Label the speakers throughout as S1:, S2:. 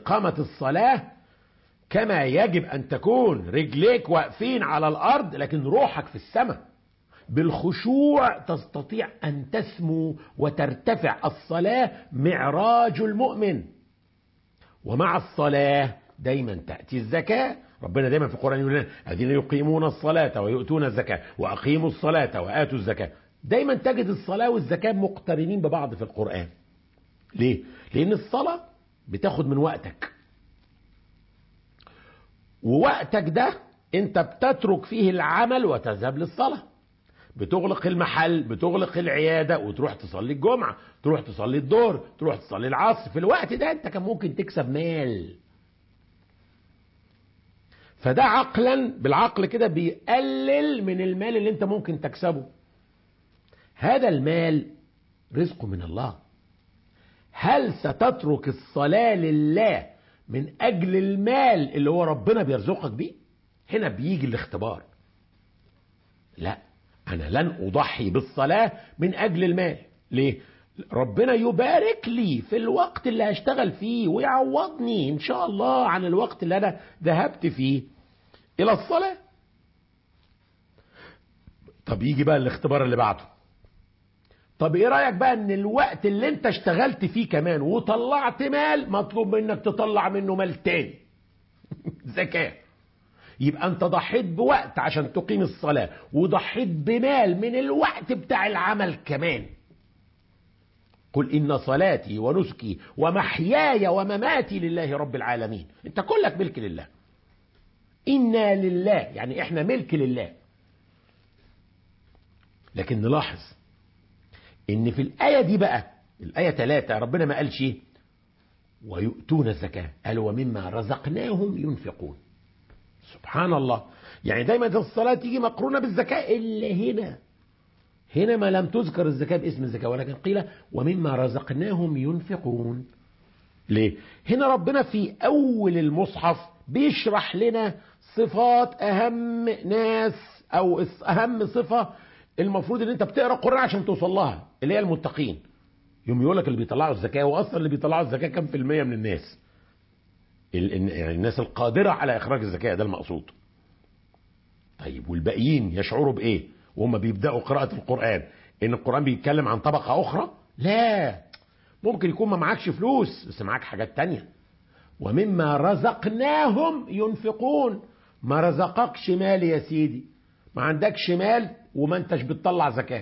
S1: إقامة الصلاة كما يجب أن تكون رجليك واقفين على الأرض لكن روحك في السماء بالخشوع تستطيع أن تسمو وترتفع الصلاة معراج المؤمن ومع الصلاة دايما تأتي الزكاة ربنا دايما في القرآن يقول لنا الذين يقيمون الصلاة ويؤتون الزكاة وأقيموا الصلاة وآتوا الزكاة دايما تجد الصلاة والزكاة مقترنين ببعض في القرآن ليه؟ لأن الصلاة بتاخد من وقتك ووقتك ده انت بتترك فيه العمل وتذهب للصلاة بتغلق المحل بتغلق العيادة وتروح تصلي الجمعة تروح تصلي الظهر تروح تصلي العصر في الوقت ده انت كان ممكن تكسب مال فده عقلا بالعقل كده بيقلل من المال اللي انت ممكن تكسبه هذا المال رزق من الله هل ستترك الصلاة لله من أجل المال اللي هو ربنا بيرزقك بيه هنا بيجي الاختبار لا أنا لن أضحي بالصلاة من أجل المال ليه ربنا يبارك لي في الوقت اللي هشتغل فيه ويعوضني إن شاء الله عن الوقت اللي أنا ذهبت فيه إلى الصلاة طب يجي بقى الاختبار اللي بعده طب ايه رايك بقى ان الوقت اللي انت اشتغلت فيه كمان وطلعت مال مطلوب منك تطلع منه مال تاني زكاه يبقى انت ضحيت بوقت عشان تقيم الصلاه وضحيت بمال من الوقت بتاع العمل كمان قل ان صلاتي ونسكي ومحياي ومماتي لله رب العالمين انت كلك ملك لله انا لله يعني احنا ملك لله لكن نلاحظ ان في الايه دي بقى الايه 3 ربنا ما قالش ويؤتون الزكاه قال ومما رزقناهم ينفقون سبحان الله يعني دايما الصلاه تيجي مقرونه بالزكاه الا هنا هنا ما لم تذكر الزكاه باسم الزكاه ولكن قيل ومما رزقناهم ينفقون ليه هنا ربنا في اول المصحف بيشرح لنا صفات اهم ناس او اهم صفه المفروض ان انت بتقرا القران عشان توصل لها اللي هي المتقين يوم يقول لك اللي بيطلعوا الزكاه واصلا اللي بيطلعوا الزكاه كام في الميه من الناس يعني الناس القادره على اخراج الزكاه ده المقصود طيب والباقيين يشعروا بايه وهم بيبداوا قراءه القران ان القران بيتكلم عن طبقه اخرى لا ممكن يكون ما معكش فلوس بس معاك حاجات تانية ومما رزقناهم ينفقون ما رزقكش مال يا سيدي ما عندكش مال وما انتش بتطلع زكاة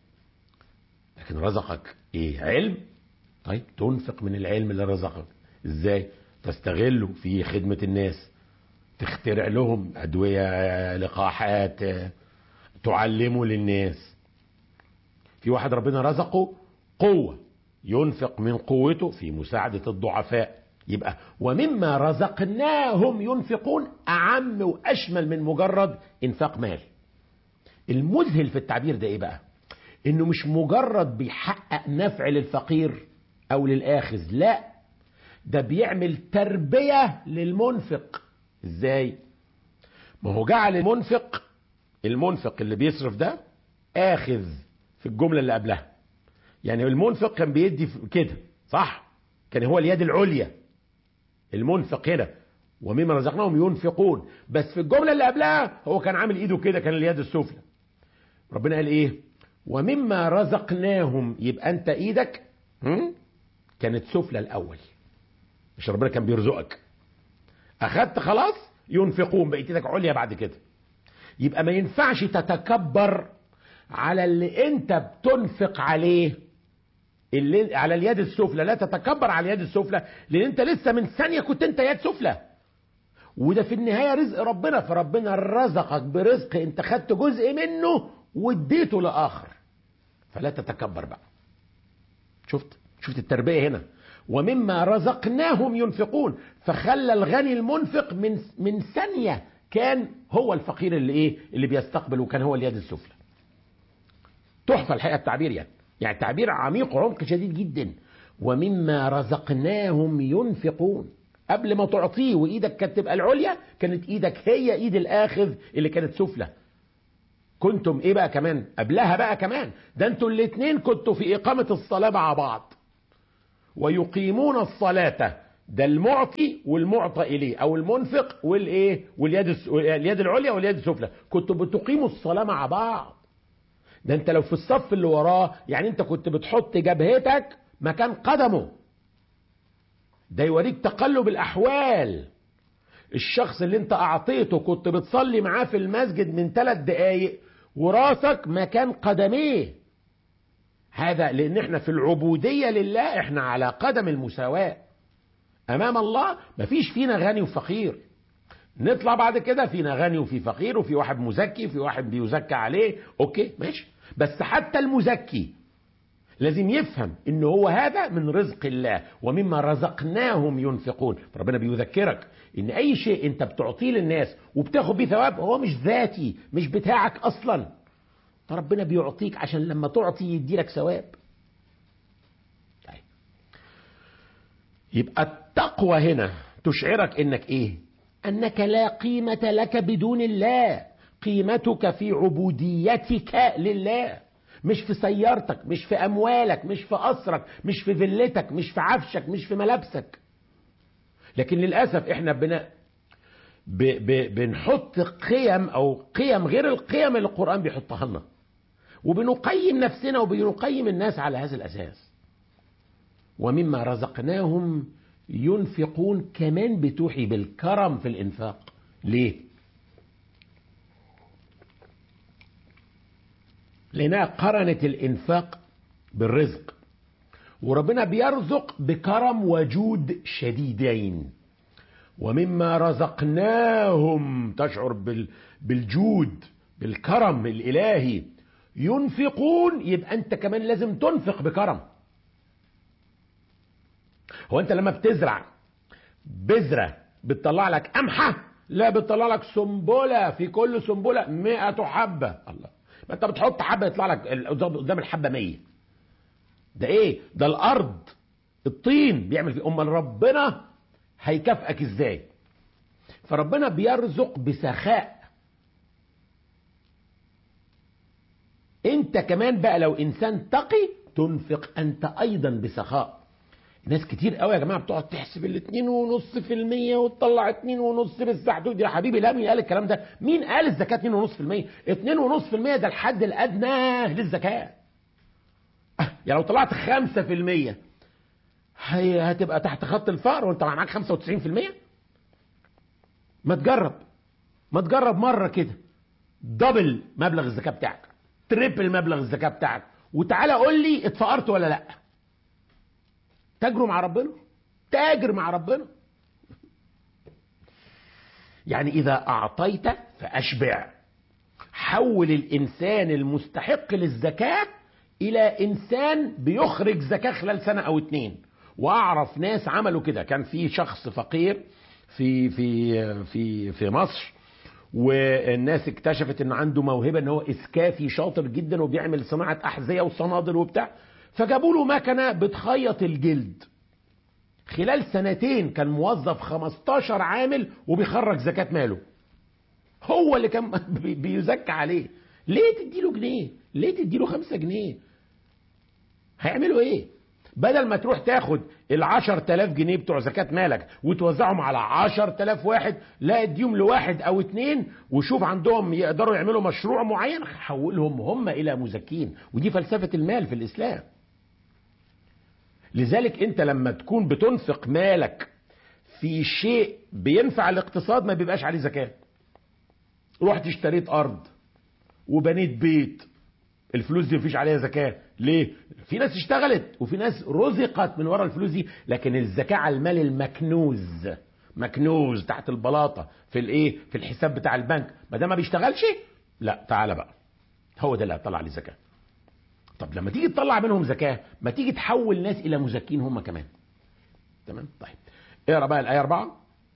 S1: لكن رزقك ايه علم طيب تنفق من العلم اللي رزقك ازاي تستغله في خدمة الناس تخترع لهم أدوية لقاحات تعلمه للناس في واحد ربنا رزقه قوة ينفق من قوته في مساعدة الضعفاء يبقى ومما رزقناهم ينفقون أعم وأشمل من مجرد إنفاق مال المذهل في التعبير ده ايه بقى انه مش مجرد بيحقق نفع للفقير او للاخذ لا ده بيعمل تربية للمنفق ازاي ما هو جعل المنفق المنفق اللي بيصرف ده اخذ في الجملة اللي قبلها يعني المنفق كان بيدي كده صح كان هو اليد العليا المنفق هنا ومما رزقناهم ينفقون بس في الجملة اللي قبلها هو كان عامل ايده كده كان اليد السفلى ربنا قال ايه ومما رزقناهم يبقى انت ايدك هم؟ كانت سفلى الاول مش ربنا كان بيرزقك اخدت خلاص ينفقون بقيت ايدك عليا بعد كده يبقى ما ينفعش تتكبر على اللي انت بتنفق عليه اللي على اليد السفلى لا تتكبر على اليد السفلى لان انت لسه من ثانيه كنت انت يد سفلى وده في النهايه رزق ربنا فربنا رزقك برزق انت خدت جزء منه واديته لاخر فلا تتكبر بقى شفت شفت التربيه هنا ومما رزقناهم ينفقون فخلى الغني المنفق من من ثانيه كان هو الفقير اللي ايه اللي بيستقبل وكان هو اليد السفلى تحفه الحقيقه التعبير يعني يعني تعبير عميق وعمق شديد جدا ومما رزقناهم ينفقون قبل ما تعطيه وايدك كانت تبقى العليا كانت ايدك هي ايد الاخذ اللي كانت سفلى كنتم ايه بقى كمان قبلها بقى كمان ده انتوا الاتنين كنتوا في اقامة الصلاة مع بعض ويقيمون الصلاة ده المعطي والمعطى اليه او المنفق والايه واليد الس- اليد العليا واليد السفلى كنتوا بتقيموا الصلاه مع بعض ده انت لو في الصف اللي وراه يعني انت كنت بتحط جبهتك مكان قدمه ده يوريك تقلب الاحوال الشخص اللي انت اعطيته كنت بتصلي معاه في المسجد من ثلاث دقايق وراسك مكان قدميه هذا لان احنا في العبودية لله احنا على قدم المساواة امام الله مفيش فينا غني وفقير نطلع بعد كده فينا غني وفي فقير وفي واحد مزكي وفي واحد بيزكى عليه اوكي ماشي بس حتى المزكي لازم يفهم ان هو هذا من رزق الله ومما رزقناهم ينفقون فربنا بيذكرك ان اي شيء انت بتعطيه للناس وبتاخد بيه ثواب هو مش ذاتي مش بتاعك اصلا فربنا بيعطيك عشان لما تعطي يديلك ثواب طيب. يبقى التقوى هنا تشعرك انك ايه انك لا قيمة لك بدون الله قيمتك في عبوديتك لله مش في سيارتك مش في اموالك مش في قصرك مش في فيلتك مش في عفشك مش في ملابسك لكن للاسف احنا بنا ب ب بنحط قيم او قيم غير القيم اللي القران بيحطها لنا وبنقيم نفسنا وبنقيم الناس على هذا الاساس ومما رزقناهم ينفقون كمان بتوحي بالكرم في الانفاق ليه لانها قرنت الانفاق بالرزق وربنا بيرزق بكرم وجود شديدين ومما رزقناهم تشعر بال بالجود بالكرم الالهي ينفقون يبقى انت كمان لازم تنفق بكرم هو انت لما بتزرع بذرة بتطلع لك قمحة لا بتطلع لك سنبلة في كل سنبلة مئة حبة الله ما انت بتحط حبة يطلع لك قدام الحبة مية ده ايه ده الارض الطين بيعمل فيه امال ربنا هيكافئك ازاي فربنا بيرزق بسخاء انت كمان بقى لو انسان تقي تنفق انت ايضا بسخاء ناس كتير قوي يا جماعه بتقعد تحسب الاتنين ونص في المية وتطلع اتنين ونص بالسحدود يا حبيبي لا مين قال الكلام ده مين قال الزكاة اتنين ونص في المية اتنين ونص في المية ده الحد الادنى للزكاة يعني لو طلعت خمسة في المية هي هتبقى تحت خط الفقر وانت معاك خمسة وتسعين في المية ما تجرب ما تجرب مرة كده دبل مبلغ الزكاة بتاعك تريبل مبلغ الزكاة بتاعك وتعالى قول لي اتفقرت ولا لا تاجروا مع ربنا تاجر مع ربنا يعني إذا أعطيت فأشبع حول الإنسان المستحق للزكاة إلى إنسان بيخرج زكاة خلال سنة أو اتنين وأعرف ناس عملوا كده كان في شخص فقير في في في في مصر والناس اكتشفت ان عنده موهبه ان هو اسكافي شاطر جدا وبيعمل صناعه احذيه وصنادل وبتاع فجابوا له مكنه بتخيط الجلد خلال سنتين كان موظف 15 عامل وبيخرج زكاه ماله هو اللي كان بيزكى عليه ليه تديله جنيه ليه تديله خمسة جنيه هيعملوا ايه بدل ما تروح تاخد العشر تلاف جنيه بتوع زكاة مالك وتوزعهم على عشر تلاف واحد لا اديهم لواحد او اتنين وشوف عندهم يقدروا يعملوا مشروع معين حولهم هم الى مزكين ودي فلسفة المال في الاسلام لذلك انت لما تكون بتنفق مالك في شيء بينفع الاقتصاد ما بيبقاش عليه زكاة رحت اشتريت ارض وبنيت بيت الفلوس دي مفيش عليها زكاة ليه في ناس اشتغلت وفي ناس رزقت من ورا الفلوس دي لكن الزكاة على المال المكنوز مكنوز تحت البلاطة في الايه في الحساب بتاع البنك ما ده ما بيشتغلش لا تعالى بقى هو ده اللي هتطلع عليه زكاة طب لما تيجي تطلع منهم زكاة ما تيجي تحول ناس الى مزكين هم كمان تمام طيب اقرا بقى الايه 4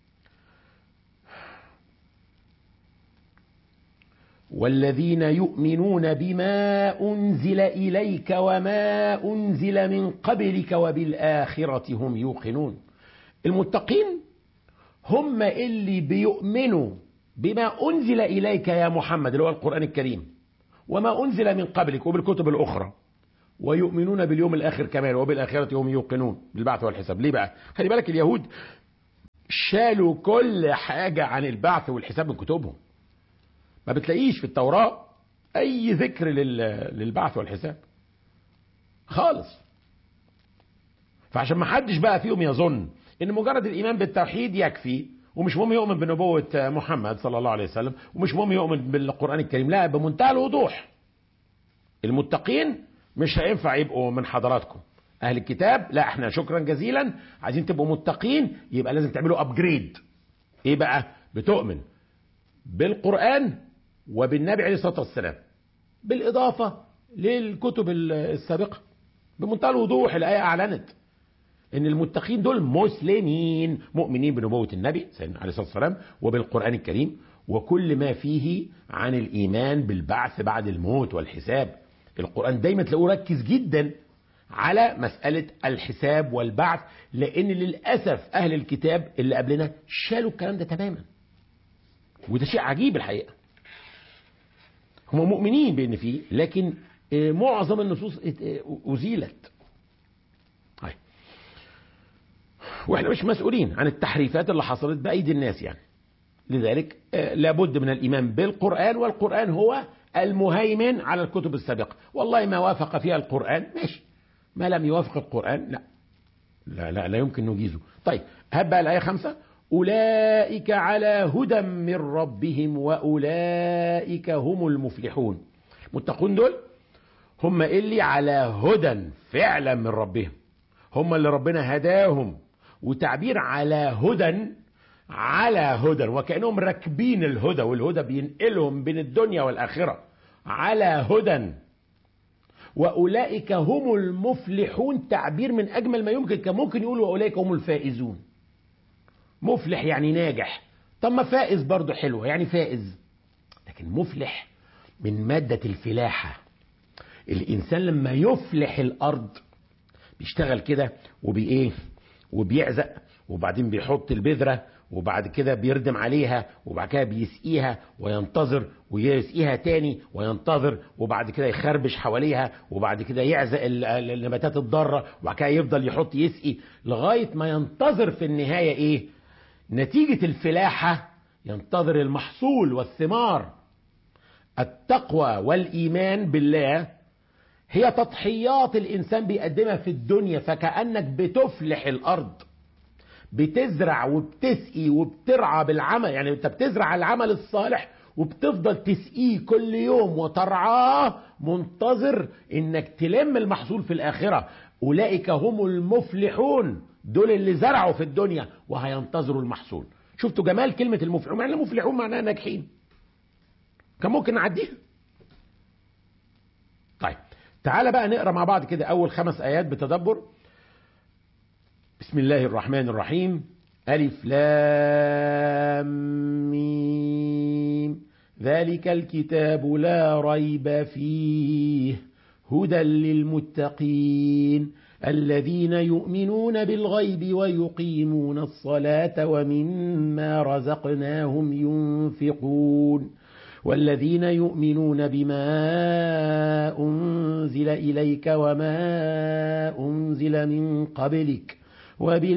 S1: والذين يؤمنون بما أنزل إليك وما أنزل من قبلك وبالآخرة هم يوقنون المتقين هم اللي بيؤمنوا بما أنزل إليك يا محمد اللي هو القرآن الكريم وما أنزل من قبلك وبالكتب الأخرى ويؤمنون باليوم الآخر كمان وبالآخرة هم يوقنون بالبعث والحساب ليه بقى خلي بالك اليهود شالوا كل حاجة عن البعث والحساب من كتبهم ما بتلاقيش في التوراة أي ذكر للبعث والحساب خالص فعشان ما حدش بقى فيهم يظن ان مجرد الايمان بالتوحيد يكفي ومش مهم يؤمن بنبوة محمد صلى الله عليه وسلم ومش مهم يؤمن بالقرآن الكريم لا بمنتهى الوضوح المتقين مش هينفع يبقوا من حضراتكم اهل الكتاب لا احنا شكرا جزيلا عايزين تبقوا متقين يبقى لازم تعملوا ابجريد ايه بقى بتؤمن بالقرآن وبالنبي عليه الصلاة والسلام بالاضافة للكتب السابقة بمنتهى الوضوح الآية أعلنت ان المتقين دول مسلمين مؤمنين بنبوة النبي سيدنا عليه الصلاة والسلام وبالقرآن الكريم وكل ما فيه عن الإيمان بالبعث بعد الموت والحساب القرآن دايما تلاقوه ركز جدا على مسألة الحساب والبعث لأن للأسف أهل الكتاب اللي قبلنا شالوا الكلام ده تماما وده شيء عجيب الحقيقة هم مؤمنين بأن فيه لكن معظم النصوص أزيلت واحنا مش مسؤولين عن التحريفات اللي حصلت بأيدي الناس يعني لذلك لابد من الإيمان بالقرآن والقرآن هو المهيمن على الكتب السابقة والله ما وافق فيها القرآن ماشي ما لم يوافق القرآن لا لا لا, لا يمكن نجيزه طيب هب بقى الآية خمسة أولئك على هدى من ربهم وأولئك هم المفلحون متقون دول هم اللي على هدى فعلا من ربهم هم اللي ربنا هداهم وتعبير على هدى على هدى وكأنهم راكبين الهدى والهدى بينقلهم بين الدنيا والآخرة على هدى وأولئك هم المفلحون تعبير من أجمل ما يمكن كان ممكن يقولوا وأولئك هم الفائزون مفلح يعني ناجح طب ما فائز برضه حلوة يعني فائز لكن مفلح من مادة الفلاحة الإنسان لما يفلح الأرض بيشتغل كده وبإيه وبيعزق وبعدين بيحط البذرة وبعد كده بيردم عليها وبعد كده بيسقيها وينتظر ويسقيها تاني وينتظر وبعد كده يخربش حواليها وبعد كده يعزق النباتات الضارة وبعد كده يفضل يحط يسقي لغاية ما ينتظر في النهاية ايه نتيجة الفلاحة ينتظر المحصول والثمار التقوى والإيمان بالله هي تضحيات الإنسان بيقدمها في الدنيا فكأنك بتفلح الأرض بتزرع وبتسقي وبترعى بالعمل يعني انت بتزرع العمل الصالح وبتفضل تسقيه كل يوم وترعاه منتظر انك تلم المحصول في الآخرة أولئك هم المفلحون دول اللي زرعوا في الدنيا وهينتظروا المحصول شفتوا جمال كلمة المفلحون معنى المفلحون معناها ناجحين كان ممكن نعديها طيب تعال بقى نقرا مع بعض كده اول خمس ايات بتدبر بسم الله الرحمن الرحيم الف لام ميم ذلك الكتاب لا ريب فيه هدى للمتقين الذين يؤمنون بالغيب ويقيمون الصلاة ومما رزقناهم ينفقون والذين يؤمنون بما أنزل إليك وما أنزل من قبلك وبال